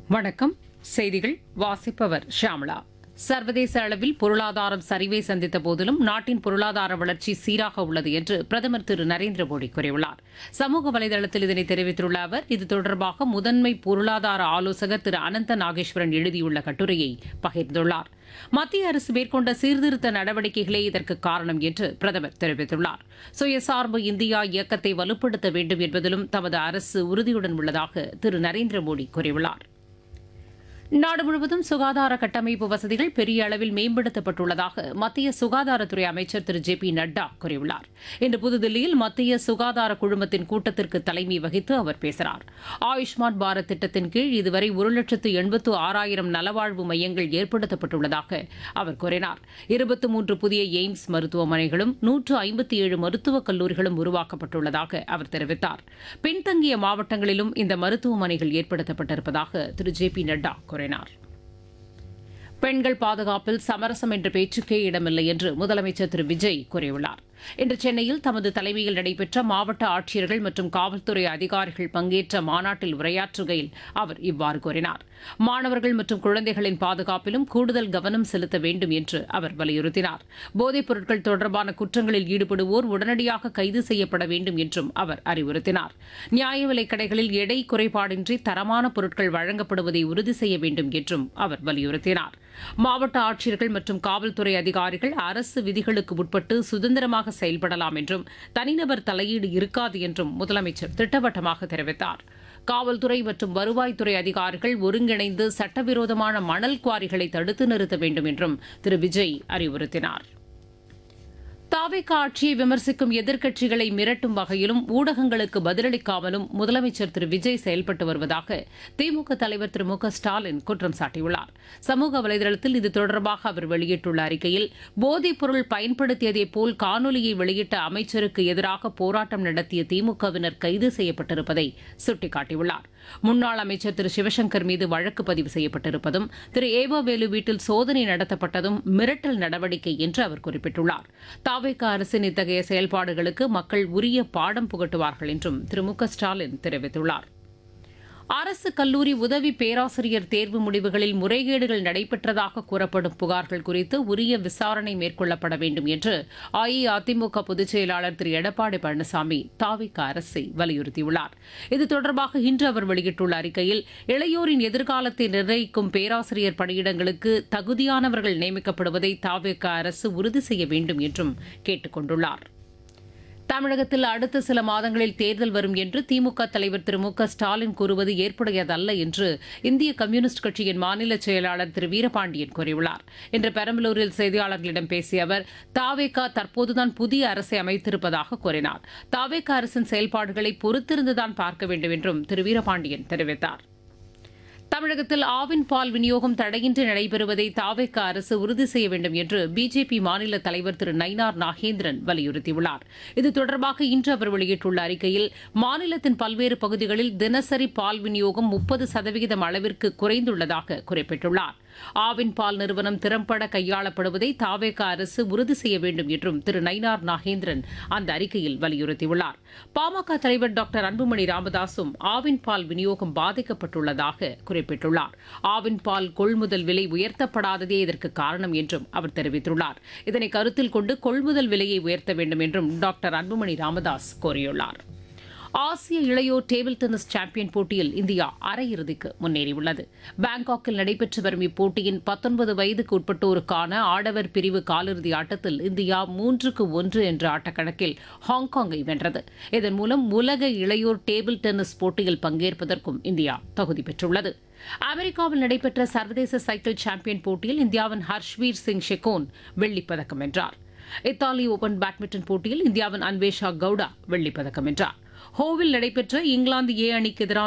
வணக்கம் செய்திகள் வாசிப்பவர் ஷியாமளா சர்வதேச அளவில் பொருளாதாரம் சரிவை சந்தித்த போதிலும் நாட்டின் பொருளாதார வளர்ச்சி சீராக உள்ளது என்று பிரதமர் திரு நரேந்திர மோடி கூறியுள்ளார் சமூக வலைதளத்தில் இதனை தெரிவித்துள்ள அவர் இது தொடர்பாக முதன்மை பொருளாதார ஆலோசகர் திரு அனந்த நாகேஸ்வரன் எழுதியுள்ள கட்டுரையை பகிர்ந்துள்ளார் மத்திய அரசு மேற்கொண்ட சீர்திருத்த நடவடிக்கைகளே இதற்கு காரணம் என்று பிரதமர் தெரிவித்துள்ளார் சுயசார்பு இந்தியா இயக்கத்தை வலுப்படுத்த வேண்டும் என்பதிலும் தமது அரசு உறுதியுடன் உள்ளதாக திரு நரேந்திர மோடி கூறியுள்ளார் நாடு முழுவதும் சுகாதார கட்டமைப்பு வசதிகள் பெரிய அளவில் மேம்படுத்தப்பட்டுள்ளதாக மத்திய சுகாதாரத்துறை அமைச்சர் திரு ஜே பி நட்டா கூறியுள்ளார் இன்று புதுதில்லியில் மத்திய சுகாதார குழுமத்தின் கூட்டத்திற்கு தலைமை வகித்து அவர் பேசினார் ஆயுஷ்மான் பாரத் திட்டத்தின் கீழ் இதுவரை ஒரு லட்சத்து எண்பத்து ஆறாயிரம் நலவாழ்வு மையங்கள் ஏற்படுத்தப்பட்டுள்ளதாக அவர் கூறினார் இருபத்தி மூன்று புதிய எய்ம்ஸ் மருத்துவமனைகளும் நூற்று ஐம்பத்தி ஏழு மருத்துவக் கல்லூரிகளும் உருவாக்கப்பட்டுள்ளதாக அவர் தெரிவித்தார் பின்தங்கிய மாவட்டங்களிலும் இந்த மருத்துவமனைகள் ஏற்படுத்தப்பட்டிருப்பதாக திரு ஜே பி நட்டா கூறினார் பெண்கள் பாதுகாப்பில் சமரசம் என்ற பேச்சுக்கே இடமில்லை என்று முதலமைச்சர் திரு விஜய் கூறியுள்ளார் இன்று சென்னையில் தமது தலைமையில் நடைபெற்ற மாவட்ட ஆட்சியர்கள் மற்றும் காவல்துறை அதிகாரிகள் பங்கேற்ற மாநாட்டில் உரையாற்றுகையில் அவர் இவ்வாறு கூறினார் மாணவர்கள் மற்றும் குழந்தைகளின் பாதுகாப்பிலும் கூடுதல் கவனம் செலுத்த வேண்டும் என்று அவர் வலியுறுத்தினார் போதைப் பொருட்கள் தொடர்பான குற்றங்களில் ஈடுபடுவோர் உடனடியாக கைது செய்யப்பட வேண்டும் என்றும் அவர் அறிவுறுத்தினார் நியாய விலைக் கடைகளில் எடை குறைபாடின்றி தரமான பொருட்கள் வழங்கப்படுவதை உறுதி செய்ய வேண்டும் என்றும் அவர் வலியுறுத்தினார் மாவட்ட ஆட்சியர்கள் மற்றும் காவல்துறை அதிகாரிகள் அரசு விதிகளுக்கு உட்பட்டு சுதந்திரமாக செயல்படலாம் என்றும் தனிநபர் தலையீடு இருக்காது என்றும் முதலமைச்சர் திட்டவட்டமாக தெரிவித்தார் காவல்துறை மற்றும் வருவாய்த்துறை அதிகாரிகள் ஒருங்கிணைந்து சட்டவிரோதமான மணல் குவாரிகளை தடுத்து நிறுத்த வேண்டும் என்றும் திரு விஜய் அறிவுறுத்தினார் தாவேக ஆட்சியை விமர்சிக்கும் எதிர்க்கட்சிகளை மிரட்டும் வகையிலும் ஊடகங்களுக்கு பதிலளிக்காமலும் முதலமைச்சர் திரு விஜய் செயல்பட்டு வருவதாக திமுக தலைவர் திரு மு க ஸ்டாலின் குற்றம் சாட்டியுள்ளார் சமூக வலைதளத்தில் இது தொடர்பாக அவர் வெளியிட்டுள்ள அறிக்கையில் போதைப் பொருள் பயன்படுத்தியதை போல் காணொலியை வெளியிட்ட அமைச்சருக்கு எதிராக போராட்டம் நடத்திய திமுகவினர் கைது செய்யப்பட்டிருப்பதை சுட்டிக்காட்டியுள்ளார் முன்னாள் அமைச்சர் திரு சிவசங்கர் மீது வழக்கு பதிவு செய்யப்பட்டிருப்பதும் திரு ஏவவேலு வீட்டில் சோதனை நடத்தப்பட்டதும் மிரட்டல் நடவடிக்கை என்று அவர் குறிப்பிட்டுள்ளார் தாவேக அரசின் இத்தகைய செயல்பாடுகளுக்கு மக்கள் உரிய பாடம் புகட்டுவார்கள் என்றும் திரு மு க ஸ்டாலின் தெரிவித்துள்ளார் அரசு கல்லூரி உதவி பேராசிரியர் தேர்வு முடிவுகளில் முறைகேடுகள் நடைபெற்றதாக கூறப்படும் புகார்கள் குறித்து உரிய விசாரணை மேற்கொள்ளப்பட வேண்டும் என்று அஇஅதிமுக பொதுச் செயலாளர் திரு எடப்பாடி பழனிசாமி தாவிக அரசை வலியுறுத்தியுள்ளார் இது தொடர்பாக இன்று அவர் வெளியிட்டுள்ள அறிக்கையில் இளையோரின் எதிர்காலத்தை நிர்ணயிக்கும் பேராசிரியர் பணியிடங்களுக்கு தகுதியானவர்கள் நியமிக்கப்படுவதை தாவிக அரசு உறுதி செய்ய வேண்டும் என்றும் கேட்டுக் கொண்டுள்ளார் தமிழகத்தில் அடுத்த சில மாதங்களில் தேர்தல் வரும் என்று திமுக தலைவர் திரு மு க ஸ்டாலின் கூறுவது ஏற்புடையதல்ல என்று இந்திய கம்யூனிஸ்ட் கட்சியின் மாநில செயலாளர் திரு வீரபாண்டியன் கூறியுள்ளார் இன்று பெரம்பலூரில் செய்தியாளர்களிடம் பேசிய அவர் தாவேகா தற்போதுதான் புதிய அரசை அமைத்திருப்பதாக கூறினார் தாவேகா அரசின் செயல்பாடுகளை பொறுத்திருந்துதான் பார்க்க வேண்டும் என்றும் திரு வீரபாண்டியன் தெரிவித்தார் தமிழகத்தில் ஆவின் பால் விநியோகம் தடையின்றி நடைபெறுவதை தாவேக்க அரசு உறுதி செய்ய வேண்டும் என்று பிஜேபி மாநில தலைவர் திரு நயினார் நாகேந்திரன் வலியுறுத்தியுள்ளார் இது தொடர்பாக இன்று அவர் வெளியிட்டுள்ள அறிக்கையில் மாநிலத்தின் பல்வேறு பகுதிகளில் தினசரி பால் விநியோகம் முப்பது சதவிகிதம் அளவிற்கு குறைந்துள்ளதாக குறிப்பிட்டுள்ளார் ஆவின் பால் நிறுவனம் திறம்பட கையாளப்படுவதை தாவேக அரசு உறுதி செய்ய வேண்டும் என்றும் திரு நயினார் நாகேந்திரன் அந்த அறிக்கையில் வலியுறுத்தியுள்ளார் பாமக தலைவர் டாக்டர் அன்புமணி ராமதாசும் ஆவின் பால் விநியோகம் பாதிக்கப்பட்டுள்ளதாக குறிப்பிட்டுள்ளார் ஆவின் பால் கொள்முதல் விலை உயர்த்தப்படாததே இதற்கு காரணம் என்றும் அவர் தெரிவித்துள்ளார் இதனை கருத்தில் கொண்டு கொள்முதல் விலையை உயர்த்த வேண்டும் என்றும் டாக்டர் அன்புமணி ராமதாஸ் கோரியுள்ளார் ஆசிய இளையோர் டேபிள் டென்னிஸ் சாம்பியன் போட்டியில் இந்தியா அரையிறுதிக்கு முன்னேறியுள்ளது பாங்காக்கில் நடைபெற்று வரும் இப்போட்டியின் பத்தொன்பது வயதுக்கு உட்பட்டோருக்கான ஆடவர் பிரிவு காலிறுதி ஆட்டத்தில் இந்தியா மூன்றுக்கு ஒன்று என்ற ஆட்டக்கணக்கில் ஹாங்காங்கை வென்றது இதன் மூலம் உலக இளையோர் டேபிள் டென்னிஸ் போட்டியில் பங்கேற்பதற்கும் இந்தியா தகுதி பெற்றுள்ளது அமெரிக்காவில் நடைபெற்ற சர்வதேச சைக்கிள் சாம்பியன் போட்டியில் இந்தியாவின் ஹர்ஷ்வீர் சிங் ஷெகோன் வெள்ளிப்பதக்கம் வென்றார் இத்தாலி ஓபன் பேட்மிண்டன் போட்டியில் இந்தியாவின் அன்வேஷா கவுடா வெள்ளிப்பதக்கம் வென்றார் ஹோவில் நடைபெற்ற இங்கிலாந்து ஏ அணிக்கு எதிரான